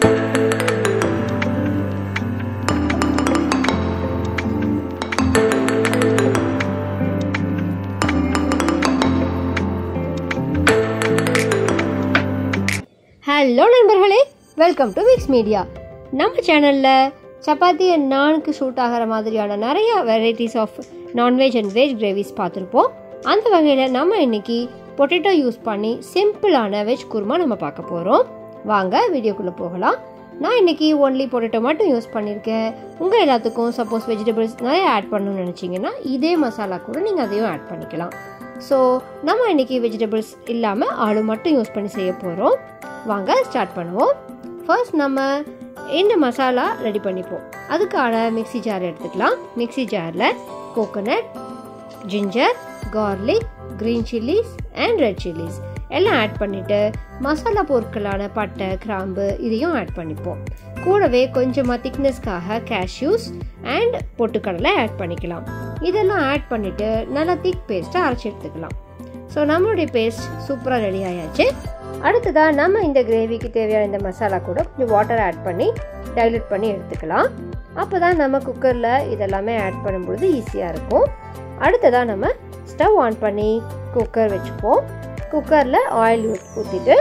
hello நண்பர்களே welcome to Vicks media நம்ம சேனலில் சப்பாத்தி அண்ட் நானுக்கு ஷூட் ஆகிற மாதிரியான நிறைய varieties of non veg and veg gravies பார்த்துருப்போம் அந்த வகையில் நம்ம இன்னைக்கு பொட்டேட்டோ யூஸ் பண்ணி சிம்பிளான வெஜ் குருமா நம்ம பார்க்க போகிறோம் வாங்க வீடியோக்குள்ளே போகலாம் நான் இன்னைக்கு ஒன்லி பொட்டேட்டோ மட்டும் யூஸ் பண்ணியிருக்கேன் உங்கள் எல்லாத்துக்கும் சப்போஸ் வெஜிடபிள்ஸ் நிறைய ஆட் பண்ணணும்னு நினச்சிங்கன்னா இதே மசாலா கூட நீங்கள் அதையும் ஆட் பண்ணிக்கலாம் ஸோ நம்ம இன்னைக்கு வெஜிடபிள்ஸ் இல்லாமல் ஆளு மட்டும் யூஸ் பண்ணி செய்ய போகிறோம் வாங்க ஸ்டார்ட் பண்ணுவோம் ஃபர்ஸ்ட் நம்ம இந்த மசாலா ரெடி பண்ணிப்போம் அதுக்கான மிக்ஸி ஜார் எடுத்துக்கலாம் மிக்ஸி ஜாரில் coconut ginger garlic green chillies and red chillies எல்லாம் ஆட் பண்ணிவிட்டு மசாலா பொருட்களான பட்டை கிராம்பு இதையும் ஆட் பண்ணிப்போம் கூடவே கொஞ்சமாக திக்னஸ்க்காக கேஷ்யூஸ் அண்ட் பொட்டுக்கடலை ஆட் பண்ணிக்கலாம் இதெல்லாம் ஆட் பண்ணிவிட்டு நல்லா திக் பேஸ்ட்டை அரைச்சி எடுத்துக்கலாம் ஸோ நம்மளுடைய பேஸ்ட் சூப்பராக ரெடி ஆயாச்சு அடுத்ததாக நம்ம இந்த கிரேவிக்கு தேவையான இந்த மசாலா கூட கொஞ்சம் வாட்டர் ஆட் பண்ணி டைலூட் பண்ணி எடுத்துக்கலாம் அப்போ தான் நம்ம குக்கரில் இதெல்லாமே ஆட் பண்ணும்பொழுது ஈஸியாக இருக்கும் அடுத்ததாக நம்ம ஸ்டவ் ஆன் பண்ணி குக்கர் வச்சுப்போம் குக்கரில் ஆயில் ஊற்றிட்டு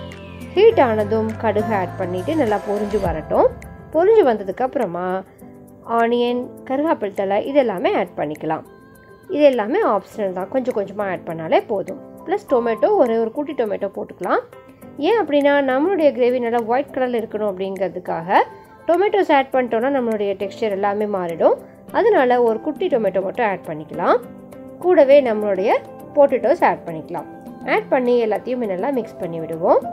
ஹீட் ஆனதும் கடுகு ஆட் பண்ணிவிட்டு நல்லா பொரிஞ்சு வரட்டும் பொரிஞ்சு வந்ததுக்கப்புறமா ஆனியன் கருவேப்பிலை தலை இதெல்லாமே ஆட் பண்ணிக்கலாம் இது எல்லாமே ஆப்ஷனல் தான் கொஞ்சம் கொஞ்சமாக ஆட் பண்ணாலே போதும் ப்ளஸ் டொமேட்டோ ஒரு ஒரு குட்டி டொமேட்டோ போட்டுக்கலாம் ஏன் அப்படின்னா நம்மளுடைய கிரேவி நல்லா ஒயிட் கலரில் இருக்கணும் அப்படிங்கிறதுக்காக டொமேட்டோஸ் ஆட் பண்ணிட்டோன்னா நம்மளுடைய டெக்ஸ்டர் எல்லாமே மாறிடும் அதனால ஒரு குட்டி டொமேட்டோ மட்டும் ஆட் பண்ணிக்கலாம் கூடவே நம்மளுடைய பொட்டேட்டோஸ் ஆட் பண்ணிக்கலாம் ஆட் பண்ணி எல்லாத்தையும் நல்லா மிக்ஸ் பண்ணி விடுவோம்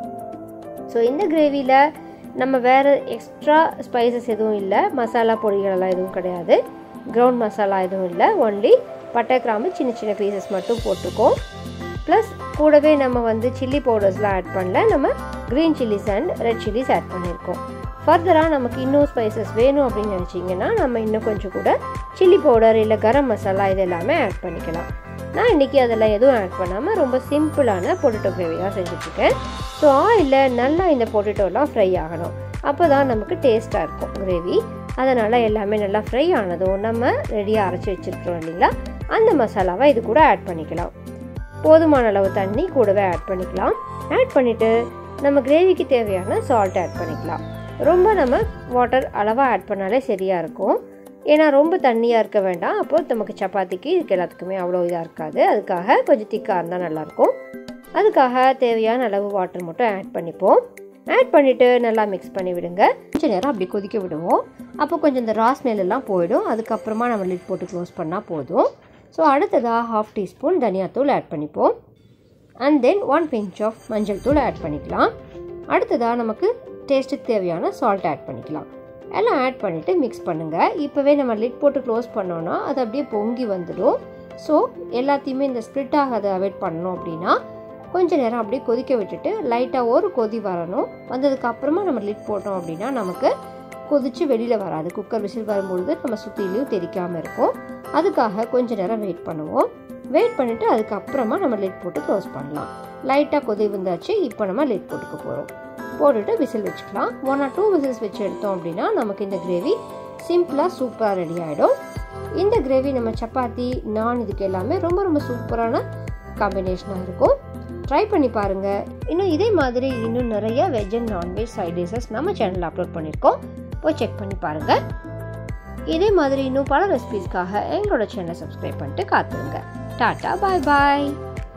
ஸோ இந்த கிரேவியில் நம்ம வேறு எக்ஸ்ட்ரா ஸ்பைசஸ் எதுவும் இல்லை மசாலா பொடிகளெல்லாம் எதுவும் கிடையாது கிரவுண்ட் மசாலா எதுவும் இல்லை ஒன்லி பட்டை கிராம்பு சின்ன சின்ன பீசஸ் மட்டும் போட்டுக்கோம் ப்ளஸ் கூடவே நம்ம வந்து சில்லி பவுடர்ஸ்லாம் ஆட் பண்ணல நம்ம green chillies and red chillies add பண்ணியிருக்கோம் ஃபர்தராக நமக்கு இன்னும் ஸ்பைசஸ் வேணும் அப்படின்னு நினச்சிங்கன்னா நம்ம இன்னும் கொஞ்சம் கூட சில்லி பவுடர் இல்லை கரம் மசாலா இது எல்லாமே ஆட் பண்ணிக்கலாம் நான் இன்றைக்கி அதெல்லாம் எதுவும் ஆட் பண்ணாமல் ரொம்ப சிம்பிளான பொட்டேட்டோ கிரேவி தான் செஞ்சுட்ருக்கேன் ஸோ ஆயிலில் நல்லா இந்த பொட்டேட்டோலாம் ஃப்ரை ஆகணும் அப்போ தான் நமக்கு டேஸ்ட்டாக இருக்கும் கிரேவி அதனால் எல்லாமே நல்லா ஃப்ரை ஆனதும் நம்ம ரெடியாக அரைச்சி வச்சுருக்கிறோம் இல்லைங்களா அந்த மசாலாவை இது கூட ஆட் பண்ணிக்கலாம் போதுமான அளவு தண்ணி கூடவே ஆட் பண்ணிக்கலாம் ஆட் பண்ணிவிட்டு நம்ம கிரேவிக்கு தேவையான சால்ட் ஆட் பண்ணிக்கலாம் ரொம்ப நம்ம வாட்டர் அளவாக ஆட் பண்ணாலே சரியாக இருக்கும் ஏன்னா ரொம்ப தண்ணியாக இருக்க வேண்டாம் அப்போ நமக்கு சப்பாத்திக்கு இதுக்கு எல்லாத்துக்குமே அவ்வளோ இதாக இருக்காது அதுக்காக கொஞ்சம் திக்காக இருந்தால் நல்லாயிருக்கும் அதுக்காக தேவையான அளவு வாட்டர் மட்டும் ஆட் பண்ணிப்போம் ஆட் பண்ணிவிட்டு நல்லா மிக்ஸ் பண்ணி விடுங்க கொஞ்சம் நேரம் அப்படி கொதிக்க விடுவோம் அப்போ கொஞ்சம் இந்த ரா ஸ்மெல் எல்லாம் போயிடும் அதுக்கப்புறமா நம்ம லிட் போட்டு க்ளோஸ் பண்ணால் போதும் ஸோ அடுத்ததாக ஹாஃப் டீஸ்பூன் தனியாத்தூள் ஆட் பண்ணிப்போம் and then one pinch of மஞ்சள் தூள் ஆட் பண்ணிக்கலாம் அடுத்ததாக நமக்கு டேஸ்ட்டுக்கு தேவையான சால்ட் ஆட் பண்ணிக்கலாம் எல்லாம் ஆட் பண்ணிவிட்டு மிக்ஸ் பண்ணுங்கள் இப்போவே நம்ம லிட் போட்டு க்ளோஸ் பண்ணோன்னா அது அப்படியே பொங்கி வந்துடும் ஸோ எல்லாத்தையுமே இந்த ஸ்ப்ளிட் ஆகாத அவாய்ட் பண்ணணும் அப்படின்னா கொஞ்ச நேரம் அப்படியே கொதிக்க விட்டுட்டு லைட்டாக ஒரு கொதி வரணும் வந்ததுக்கு அப்புறமா நம்ம லிட் போட்டோம் அப்படின்னா நமக்கு கொதித்து வெளியில் வராது குக்கர் விசில் வரும்பொழுது நம்ம சுற்றிலையும் தெரிக்காமல் இருக்கும் அதுக்காக கொஞ்ச நேரம் வெயிட் பண்ணுவோம் வெயிட் பண்ணிவிட்டு அதுக்கப்புறமா நம்ம லிட் போட்டு க்ளோஸ் பண்ணலாம் லைட்டாக கொதி வந்தாச்சு இப்போ நம்ம லிட் போட்டுக்க போகிறோம் போட்டுட்டு விசில் வச்சுக்கலாம் ஒன் ஆர் டூ விசில்ஸ் வச்சு எடுத்தோம் அப்படின்னா நமக்கு இந்த கிரேவி சிம்பிளாக சூப்பராக ரெடி ஆகிடும் இந்த கிரேவி நம்ம சப்பாத்தி நான் இதுக்கு எல்லாமே ரொம்ப ரொம்ப சூப்பரான காம்பினேஷனாக இருக்கும் ட்ரை பண்ணி பாருங்கள் இன்னும் இதே மாதிரி இன்னும் நிறைய veg and non veg side dishes நம்ம சேனலில் அப்லோட் பண்ணியிருக்கோம் போய் செக் பண்ணி பாருங்கள் இதே மாதிரி இன்னும் பல ரெசிபீஸ்க்காக எங்களோட சேனலை சப்ஸ்கிரைப் பண்ணிட்டு காத்துருங்க டாட்டா பாய் பாய்